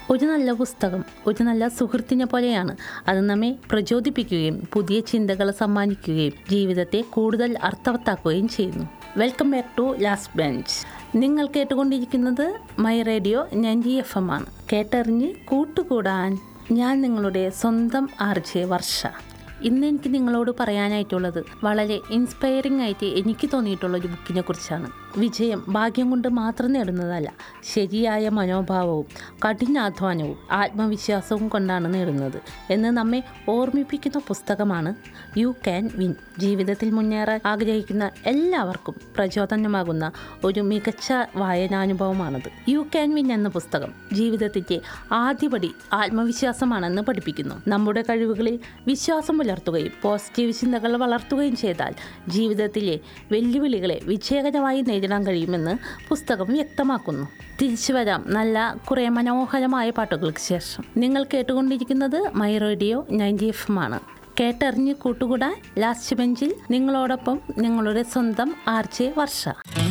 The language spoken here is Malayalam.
ഒരു നല്ല പുസ്തകം ഒരു നല്ല സുഹൃത്തിനെ പോലെയാണ് അത് നമ്മെ പ്രചോദിപ്പിക്കുകയും പുതിയ ചിന്തകൾ സമ്മാനിക്കുകയും ജീവിതത്തെ കൂടുതൽ അർത്ഥവത്താക്കുകയും ചെയ്യുന്നു welcome back to last bench നിങ്ങൾ കേട്ടുകൊണ്ടിരിക്കുന്നത് my radio ninety F M ആണ് കേട്ടറിഞ്ഞ് കൂട്ടുകൂടാൻ ഞാൻ നിങ്ങളുടെ സ്വന്തം ആർ ജെ വർഷ ഇന്ന് എനിക്ക് നിങ്ങളോട് പറയാനായിട്ടുള്ളത് വളരെ ഇൻസ്പയറിംഗ് ആയിട്ട് എനിക്ക് തോന്നിയിട്ടുള്ള ഒരു ബുക്കിനെ കുറിച്ചാണ് വിജയം ഭാഗ്യം കൊണ്ട് മാത്രം നേടുന്നതല്ല ശരിയായ മനോഭാവവും കഠിനാധ്വാനവും ആത്മവിശ്വാസവും കൊണ്ടാണ് നേടുന്നത് എന്ന് നമ്മെ ഓർമ്മിപ്പിക്കുന്ന പുസ്തകമാണ് യു ക്യാൻ വിൻ ജീവിതത്തിൽ മുന്നേറാൻ ആഗ്രഹിക്കുന്ന എല്ലാവർക്കും പ്രചോദനമാകുന്ന ഒരു മികച്ച വായനാനുഭവമാണത് യു ക്യാൻ വിൻ എന്ന പുസ്തകം ജീവിതത്തിൻ്റെ ആദ്യപടി ആത്മവിശ്വാസമാണെന്ന് പഠിപ്പിക്കുന്നു നമ്മുടെ കഴിവുകളിൽ വിശ്വാസം പുലർത്തുകയും പോസിറ്റീവ് ചിന്തകൾ വളർത്തുകയും ചെയ്താൽ ജീവിതത്തിലെ വെല്ലുവിളികളെ വിജയകരമായി നേരിടാൻ കഴിയുമെന്ന് പുസ്തകം വ്യക്തമാക്കുന്നു തിരിച്ചു വരാം നല്ല കുറേ മനോഹരമായ പാട്ടുകൾക്ക് ശേഷം നിങ്ങൾ കേട്ടുകൊണ്ടിരിക്കുന്നത് my radio ninety F M ആണ് കേട്ടറിഞ്ഞ് കൂട്ടുകൂടാൻ ലാസ്റ്റ് ബെഞ്ചിൽ നിങ്ങളോടൊപ്പം നിങ്ങളുടെ സ്വന്തം ആർ ജെ വർഷ